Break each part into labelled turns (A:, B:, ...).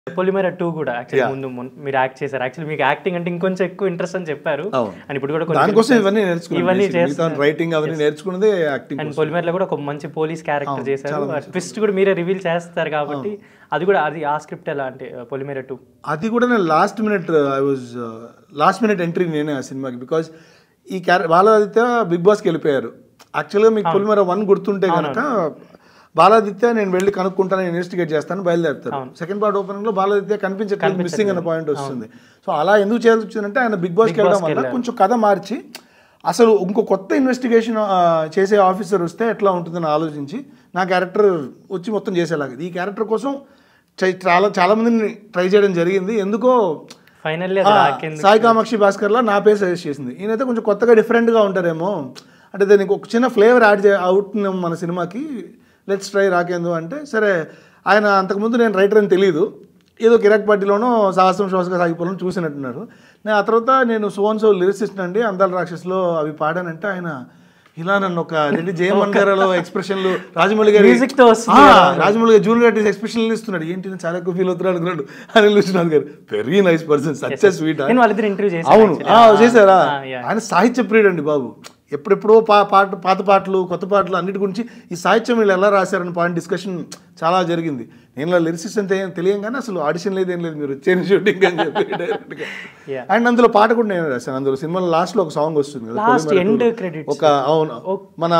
A: పొలిమేర two కూడా actually ముందు మున్- మీరు యాక్ట్ చేశారు యాక్చువల్లీ మీకు యాక్టింగ్ అంటే ఇంకొంచెం ఎక్కువ ఇంట్రెస్ట్ అని చెప్పారు
B: అవును.
A: అండ్ ఇప్పుడు కూడా కొన్ని
B: దానికోసం
A: films-
B: ఇవన్నీ
A: ఇవన్నీ
B: నేర్చుకున్నాను రైటింగ్ అవన్నీ నేర్చుకున్నదే యాక్టింగ్
A: అండ్ పొలిమేరలో కూడా ఒక మంచి పోలీస్ క్యారెక్టర్ చేశారు ట్విస్ట్ కూడా మీరే రివీల్ చేస్తారు కాబట్టి అది కూడా అది ఆ స్క్రిప్ట్ ఎలా అంటే పొలిమేర టూ
B: అది కూడా నేను last minute I was last minute entry నేనే ఆ సినిమాకి బికాజ్ ఈ క్యారె బాలాదిత్య బిగ్ బాస్కి వెళ్ళిపోయారు యాక్చువల్గా మీకు పొలిమేర వన్ గుర్తుంటే కనుక బాలాదిత్య నేను వెళ్ళి కనుక్కుంటాను ఇన్వెస్టిగేట్ చేస్తాను బయలుదేరుతాను సెకండ్ పార్ట్ ఓపెనింగ్ లో బాలాదిత్య కనిపించట్లేదు మిస్సింగ్ అన్న పాయింట్ వస్తుంది సో అలా ఎందుకు చేయాల్సి వచ్చిందంటే ఆయన బిగ్ బాస్కి వెళ్ళడం వల్ల కొంచెం కథ మార్చి అసలు ఇంకో కొత్త ఇన్వెస్టిగేషన్ చేసే ఆఫీసర్ వస్తే ఎట్లా ఉంటుందని ఆలోచించి నా క్యారెక్టర్ వచ్చి మొత్తం చేసేలాగా ఈ క్యారెక్టర్ కోసం చై- చాలా చాలా మందిని ట్రై చేయడం జరిగింది ఎందుకో
A: ఫైనల్లీ
B: ఆ,
A: అది రాకేందుకు
B: సాయి కామాక్షి భాస్కర్లా నా పేరు సజెస్ట్ చేసింది ఈయనైతే కొంచెం కొత్తగా డిఫరెంట్గా ఉంటారేమో అంటే దానికి ఒక చిన్న ఫ్లేవర్ యాడ్ చే అవుట్ మన సినిమాకి లెట్స్ ట్రై రాకేందు అంటే సరే ఆయన అంతకుముందు నేను రైటర్ అని తెలియదు ఏదో కిరాక్ పార్టీలోనో సాహసం శ్వాసగా సాగిపోవాలని చూసినట్టున్నారు నేను ఆ తర్వాత నేను సోన్ సో లిరిసిస్ట్ అండి అందాల రాక్షసులో అవి పాడానంటే ఆయన ఇలా నన్ను ఒక ఏంటి జయమన్ గారిలో ఎక్స్ప్రెషన్లు రాజమౌళి గారి
A: Music తో వస్తుంది
B: ఆ, రాజమౌళి గారు జూనియర్ ఆర్టిస్ట్ ఎక్స్ప్రెషన్లు ఇస్తున్నాడు ఏంటి నేను చాలా ఎక్కువ ఫీల్ అవుతున్నాడు అనుకున్నాడు Anil Vishwanath garu very nice person such sweet
A: నేను వాళ్ళిద్దరు ఇంటర్వ్యూ చేశాను
B: అవును ఆ, చేశారా
A: ఆ, yeah.
B: ఆయన సాహిత్య ప్రియుడు అండి బాబు ఎప్పుడెప్పుడో పా పాట పాత పాటలు కొత్త పాటలు అన్నిటి గురించి ఈ సాహిత్యం వీళ్ళు ఎలా రాశారని పాయింట్ డిస్కషన్ చాలా జరిగింది నేను లిరిసిస్ట్ అంతే ఏం తెలియదు కానీ అసలు ఆడిషన్ లేదు ఏం లేదు మీరు వచ్చేది షూటింగ్ అని చెప్పి డైరెక్ట్గా
A: Yeah.
B: అండ్ అందులో పాట కూడా నేను రాశాను అందులో సినిమాలో లాస్ట్లో ఒక సాంగ్ వస్తుంది కదా
A: last
B: Polimera
A: end
B: two.
A: Credit
B: ఒక అవును మన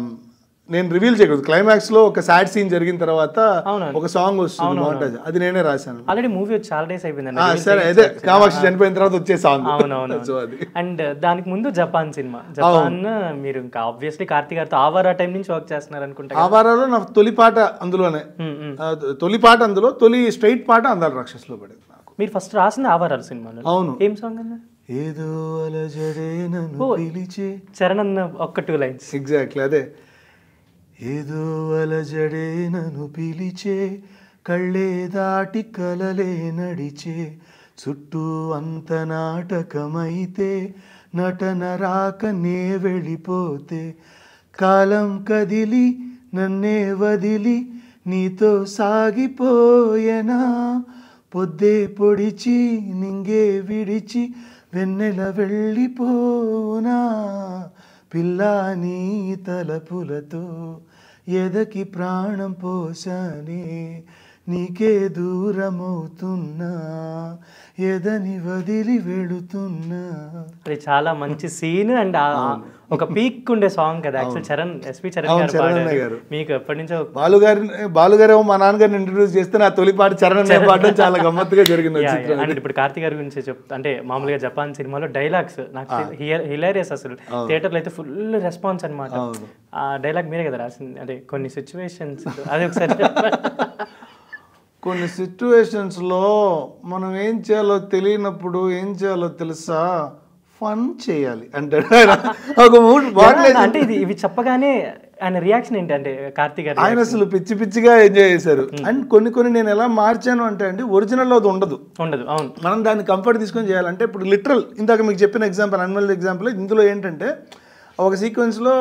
B: నేను రివీల్ చేయకూడదు క్లైమాక్స్ లో ఒక సాడ్ సీన్ జరిగిన తర్వాత
A: అవునండి.
B: ఒక సాంగ్ వస్తుంది మౌంటేజ్ అది నేనే రాశాను
A: ఆల్రెడీ మూవీ వచ్చి చాలా డేస్ అయిపోయిందండి
B: ఆ,
A: Release
B: సరే
A: date
B: అదే
A: వచ్చి.
B: కామాక్షి చనిపోయిన తర్వాత వచ్చే సాంగ్
A: అవునవును
B: సో అది
A: అండ్ దానికి ముందు జపాన్ సినిమా జపాన్ మీరు ఇంకా ఆబ్వియస్లీ కార్తీక్ గారితో ఆవారా టైం నుంచి వర్క్ చేస్తున్నారు అనుకుంటా
B: ఆ వారాలో నా తొలి పాట అందులోనే
A: ఉమ్, ఉమ్.
B: ఆ, తొలి పాట అందులో తొలి స్ట్రైట్ పాట అందాల రాక్షసులో పడేది నాకు
A: మీరు ఫస్ట్ రాసింది ఆవారాలు సినిమాలో
B: అవును
A: ఏం సాంగ్ అన్న
B: ఏదో అలజడే నన్ను పిలిచే
A: చరణ్ అన్న ఒక్క టూ లైన్స్
B: ఎగ్జాక్ట్లీ అదే ఏదో అలజడే నన్ను పిలిచే కళ్ళే దాటి కలలే నడిచే చుట్టూ అంత నాటకమైతే నటన రాక నే వెళ్ళిపోతే కాలం కదిలి నన్నే వదిలి నీతో సాగిపోయనా పొద్దే పొడిచి నింగే విడిచి వెన్నెల వెళ్ళిపోనా పిల్లా నీ తలపులతో ఎదకి ప్రాణం పోసానే నీకే దూరమవుతున్నా ఎదని వదిలి వెళుతున్నా
A: అది చాలా మంచి సీన్ అండ్ ఒక పీక్ ఉండే సాంగ్ కదా యాక్చువల్ చరణ్ ఎస్పి చరణ్
B: అవును,
A: గారు
B: చరణ్
A: పాడారు.
B: అన్నయ్య గారు.
A: మీకు ఎప్పటి నుంచో
B: బాలుగారి బాలుగారు ఏమో మా నాన్నగారిని ఇంట్రడ్యూస్ చేస్తే నా తొలి పాట చరణ్ అనే పాడడం చాలా గమ్మత్తుగా జరిగింది ఆ చిత్రం
A: అండ్ ఇప్పుడు కార్తీక్ గారి గురించి చెప్తా అంటే మామూలుగా జపాన్ సినిమాలో డైలాగ్స్ నాకు హిలేరియస్ అసలు థియేటర్లో అయితే ఫుల్ రెస్పాన్స్ అన్నమాట
B: అవును.
A: ఆ డైలాగ్ మీరే కదా రాసింది అంటే కొన్ని సిచ్యువేషన్స్ అది ఒకసారి చెప్పండి.
B: కొన్ని సిచ్యువేషన్స్లో మనం ఏం చేయాలో తెలియనప్పుడు ఏం చేయాలో తెలుసా ఫన్ చేయాలి అంటాడు ఆయన. ఒక మూడు బాటిల్
A: అంటే ఇది ఇవి చెప్పగానే ఆయన రియాక్షన్ ఏంటి అంటే కార్తీక్ గారు
B: ఆయన అసలు పిచ్చి పిచ్చిగా ఎంజాయ్ చేశారు అండ్ కొన్ని కొన్ని నేను ఎలా మార్చాను అంటే అండి ఒరిజినల్లో అది ఉండదు
A: ఉండదు అవును
B: మనం దాన్ని కంఫర్ట్ తీసుకొని చేయాలంటే ఇప్పుడు లిటరల్ ఇందాక మీకు చెప్పిన ఎగ్జాంపుల్ అనిమల్ ఎగ్జాంపుల్ ఇందులో ఏంటంటే ఒక సీక్వెన్స్లో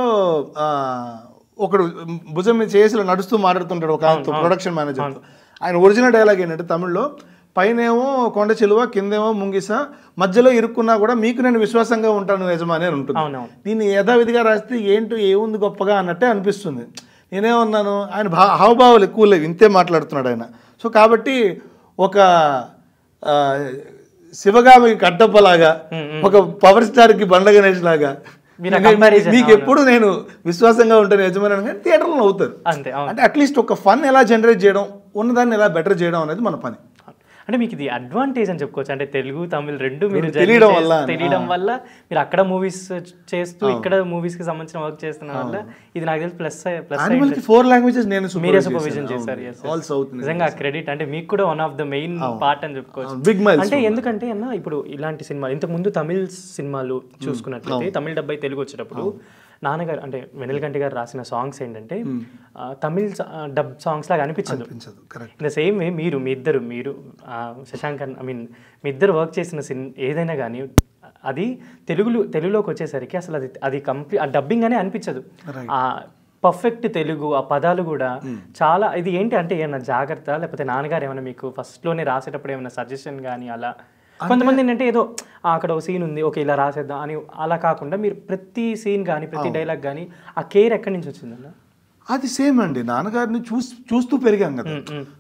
B: ఒకడు భుజం మీద చేసి నడుస్తూ మాట్లాడుతుంటాడు ఒక ప్రొడక్షన్ మేనేజర్ ఆయన ఒరిజినల్ డైలాగ్ ఏంటంటే తమిళ్లో పైనేమో కొండ చిలువ కిందేమో ముంగిస మధ్యలో ఇరుక్కున్నా కూడా మీకు నేను విశ్వాసంగా ఉంటాను యజమాని అని ఉంటుంది
A: అవునవును
B: దీన్ని యథావిధిగా రాస్తే ఏంటో ఏముంది గొప్పగా అన్నట్టే అనిపిస్తుంది నేనేమన్నాను ఆయన భా హావభావాలు ఎక్కువ లేవు ఇంతే మాట్లాడుతున్నాడు ఆయన సో కాబట్టి ఒక ఆ, శివగామికి కట్టప్పలాగా ఒక పవర్ స్టార్కి బండ గణేష్ లాగా
A: మీరు ఆ comparison,
B: మీకు ఎప్పుడు నేను విశ్వాసంగా ఉంటాను యజమాని అని కానీ థియేటర్లో నవ్వుతారు
A: అంతే అవును
B: అంటే అట్లీస్ట్ ఒక ఫన్ ఎలా జనరేట్ చేయడం ఉన్నదాన్ని ఎలా బెటర్ చేయడం అనేది మన పని
A: అంటే మీకు ఇది అడ్వాంటేజ్ అని చెప్పుకోవచ్చు అంటే తెలుగు తమిళ్ రెండు మీరు
B: రెండు
A: journey
B: తెలియడం
A: చేస్తూ-
B: వల్ల,
A: తెలియడం వల్ల మీరు అక్కడ మూవీస్ చేస్తూ ఇక్కడ మూవీస్ కి సంబంధించిన వర్క్ చేస్తున్న వల్ల ఇది నాకు తెలిసి ప్లస్ ప్లస్
B: యానిమల్ కి ఫోర్ లాంగ్వేజెస్ నేను
A: మీరే
B: supervise
A: సూపర్విజన్
B: చేశాను.
A: చేశారు
B: అవును.
A: yes,
B: all
A: yes.
B: సౌత్
A: నిజంగా క్రెడిట్ అంటే మీకు కూడా one of the main part అని చెప్పుకోవచ్చు
B: బిగ్ మైల్స్
A: అంటే ఎందుకంటే అన్న ఇప్పుడు ఇలాంటి సినిమాలు ఇంతకు ముందు తమిళ్ సినిమాలు చూసుకున్నట్లయితే తమిళ డబ్బై తెలుగు వచ్చేటప్పుడు నాన్నగారు అంటే వెనల్గంటి గారు రాసిన సాంగ్స్ ఏంటంటే ఆ, తమిళ్ డబ్ సాంగ్స్ లాగా అనిపించదు
B: అనిపించదు correct
A: in the same way మీరు మీ ఇద్దరు మీరు ఆ, శశాంక్ ఐ మీన్ మీ ఇద్దరు వర్క్ చేసిన సిన్ ఏదైనా కానీ అది తెలుగులో తెలుగులోకి వచ్చేసరికి అసలు అది అది కంప్లీట్ ఆ డబ్బింగ్ అనే అనిపించదు ఆ పర్ఫెక్ట్ తెలుగు ఆ పదాలు కూడా చాలా ఇది ఏంటి అంటే ఏమన్నా జాగ్రత్త లేకపోతే నాన్నగారు ఏమైనా మీకు first లోనే రాసేటప్పుడు ఏమైనా సజెషన్ కానీ అలా కొంతమంది ఏంటంటే ఏదో "ఆ, అక్కడ ఒక సీన్ ఉంది ఓకే ఇలా రాసేద్దాం అని అలా కాకుండా మీరు ప్రతి సీన్ కానీ ప్రతి డైలాగ్ కానీ ఆ కేర్ ఎక్కడి నుంచి వచ్చిందన్న
B: అది సేమ్ అండి నాన్నగారిని చూస్ చూస్తూ పెరిగాం కదా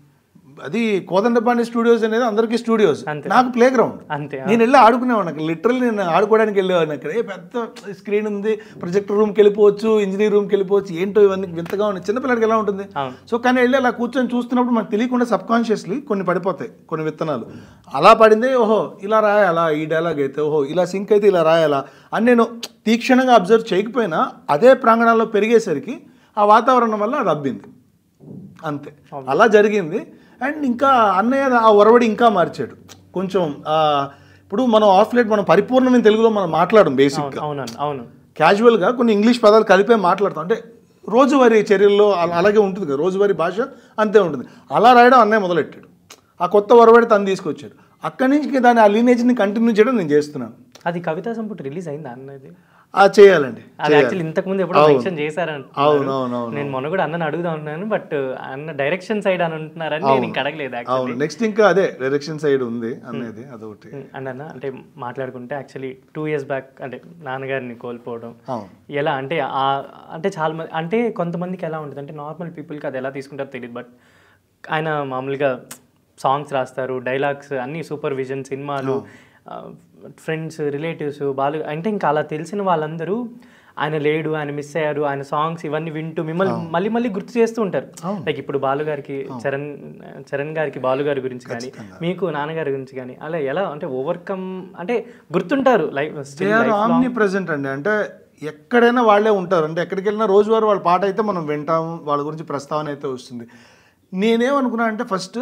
B: అది కోదండపాండి స్టూడియోస్ అనేది అందరికీ స్టూడియోస్
A: అంతే.
B: నాకు ప్లే గ్రౌండ్
A: అంతే
B: నేను వెళ్ళి ఆడుకునేవాడిని అక్కడ లిటరల్లీ నేను ఆడుకోవడానికి వెళ్ళేవాడిని అక్కడ ఏ పెద్ద స్క్రీన్ ఉంది ప్రొజెక్టర్ రూమ్కి వెళ్ళిపోవచ్చు ఇంజనీర్ రూమ్కి వెళ్ళిపోవచ్చు ఏంటో ఇవన్నీ వింతగా ఉన్నాయి చిన్నపిల్లడికి ఎలా ఉంటుంది
A: అవును.
B: సో కానీ వెళ్ళి అలా కూర్చొని చూస్తున్నప్పుడు మనకు తెలియకుండా సబ్ కాన్షియస్లీ కొన్ని పడిపోతాయి కొన్ని విత్తనాలు అలా పడిందే ఓహో ఇలా రాయాలా ఈ డైలాగ్ అయితే ఓహో ఇలా సింక్ అయితే ఇలా రాయాలా అని నేను తీక్షణంగా అబ్జర్వ్ చేయకపోయినా అదే ప్రాంగణాల్లో పెరిగేసరికి ఆ వాతావరణం వల్ల అది అబ్బింది అంతే అలా జరిగింది అండ్ ఇంకా అన్నయ్య ఆ ఒరవడి ఇంకా మార్చాడు కొంచెం ఆ, ఇప్పుడు మనం ఆఫ్ లైట్ మనం పరిపూర్ణమైన తెలుగులో మనం మాట్లాడడం బేసిక్గా
A: అవునన్న అవును
B: క్యాజువల్గా కొన్ని ఇంగ్లీష్ పదాలు కలిపే మాట్లాడతాం అంటే రోజువారీ చర్యల్లో అలా- అలాగే ఉంటుంది కదా రోజువారీ భాష అంతే ఉంటుంది అలా రాయడం అన్నయ్య మొదలెట్టాడు ఆ కొత్త ఒరవడి తను తీసుకొచ్చాడు అక్కడి నుంచి దాని ఆ లీనేజ్ని కంటిన్యూ చేయడం నేను చేస్తున్నాను
A: అది కవితా సంపుటి రిలీజ్ అయిందా అన్నది
B: ఆ చేయాలండి
A: అది యాక్చువల్లీ ఇంతకు ముందు ఎప్పుడో మెన్షన్ చేశారంట
B: అవును అవును అవును
A: నేను మొన్న కూడా అన్నని అడుగుదా ఉన్నాను బట్ అన్న డైరెక్షన్ సైడ్ అని అంటున్నారని నేను ఇంకా అడగలేదు actually.
B: అవును నెక్స్ట్ ఇంకా అదే డైరెక్షన్ సైడ్ ఉంది అనేది అదొకటి
A: అండ్ అన్న అంటే మాట్లాడుకుంటే యాక్చువల్లీ టూ ఇయర్స్ బ్యాక్ అంటే నాన్నగారిని కోల్పోవడం
B: అవును
A: ఎలా అంటే ఆ అంటే చాలా మంది అంటే కొంతమందికి ఎలా ఉంటుంది అంటే నార్మల్ పీపుల్కి అది ఎలా తీసుకుంటారో తెలియదు బట్ ఆయన మామూలుగా సాంగ్స్ రాస్తారు డైలాగ్స్ అన్ని సూపర్ విజన్ సినిమాలు ఫ్రెండ్స్ రిలేటివ్స్ బాలు అంటే ఇంకా అలా తెలిసిన వాళ్ళందరూ ఆయన లేడు ఆయన మిస్ అయ్యారు ఆయన సాంగ్స్ ఇవన్నీ వింటూ మిమ్మల్ని మళ్ళీ మళ్ళీ గుర్తు చేస్తూ ఉంటారు లైక్ ఇప్పుడు బాలు గారికి చరణ్ చరణ్ గారికి బాలు గారి గురించి కానీ మీకు నాన్నగారి గురించి కానీ అలా ఎలా అంటే ఓవర్కమ్ అంటే గుర్తుంటారు లైఫ్
B: దే ఆర్ ఆమ్ని ప్రెసెంట్ అండి అంటే ఎక్కడైనా వాళ్ళే ఉంటారు అంటే ఎక్కడికి వెళ్ళినా రోజువారీ వాళ్ళ పాట అయితే మనం వింటాము వాళ్ళ గురించి ప్రస్తావన అయితే వస్తుంది నేనేమనుకున్నా అంటే ఫస్ట్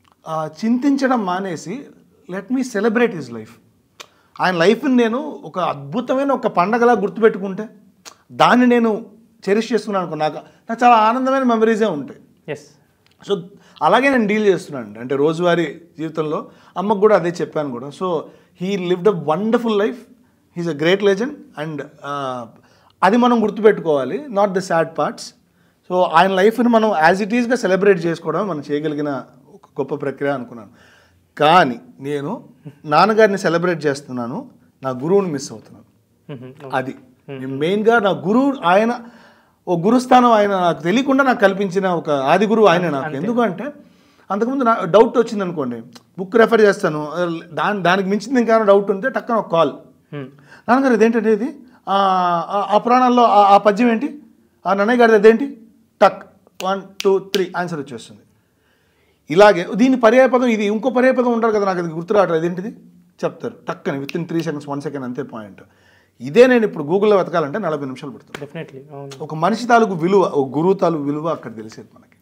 B: చింతించడం మానేసి let me celebrate his life ఆయన లైఫ్ని నేను ఒక అద్భుతమైన ఒక పండగలా గుర్తుపెట్టుకుంటే దాన్ని నేను చెరిష్ చేసుకున్నాను అనుకో నాకు నాకు చాలా ఆనందమైన మెమరీసే ఉంటాయి
A: ఎస్
B: సో అలాగే నేను డీల్ చేస్తున్నాను అంటే రోజువారీ జీవితంలో అమ్మకు కూడా అదే చెప్పాను కూడా so he lived a wonderful life he's a great legend and అది మనం గుర్తుపెట్టుకోవాలి not the sad parts so ఆయన లైఫ్ని మనం యాజ్ ఇట్ ఈస్గా సెలబ్రేట్ చేసుకోవడం మనం చేయగలిగిన ఒక గొప్ప ప్రక్రియ అనుకున్నాను కానీ నేను నాన్నగారిని సెలబ్రేట్ చేస్తున్నాను నా గురువుని మిస్ అవుతున్నాను అది మెయిన్గా నా గురువు ఆయన ఓ గురుస్థానం ఆయన నాకు తెలియకుండా నాకు కల్పించిన ఒక ఆది గురువు ఆయన నాకు ఎందుకంటే అంతకుముందు నా డౌట్ వచ్చింది అనుకోండి బుక్ రెఫర్ చేస్తాను దాని దానికి మించింది ఇంకా డౌట్ ఉంటే టక్కన ఒక కాల్ నాన్నగారు ఇదేంటంటే ఇది ఆ, ఆ- ఆ పురాణాల్లో ఆ- ఆ పద్యం ఏంటి ఆ నన్నయ్య గారిది అదేంటి టక్ వన్ టూ త్రీ ఆన్సర్ వచ్చేస్తుంది ఇలాగే దీని పర్యాయపదం ఇది ఇంకో పర్యాయపదం ఉంటారు కదా నాకు అది గుర్తు రావట్లేదు అదేంటిది చెప్తారు టక్కని within three seconds one second అంతే పాయింట్ ఇదే నేను ఇప్పుడు గూగుల్లో వెతకాలంటే నలభై నిమిషాలు పడుతుంది
A: డెఫినెట్లీ అవును
B: ఒక మనిషి తాలూకు విలువ ఒక గురువు తాలూకు విలువ అక్కడ తెలిసేది మనకి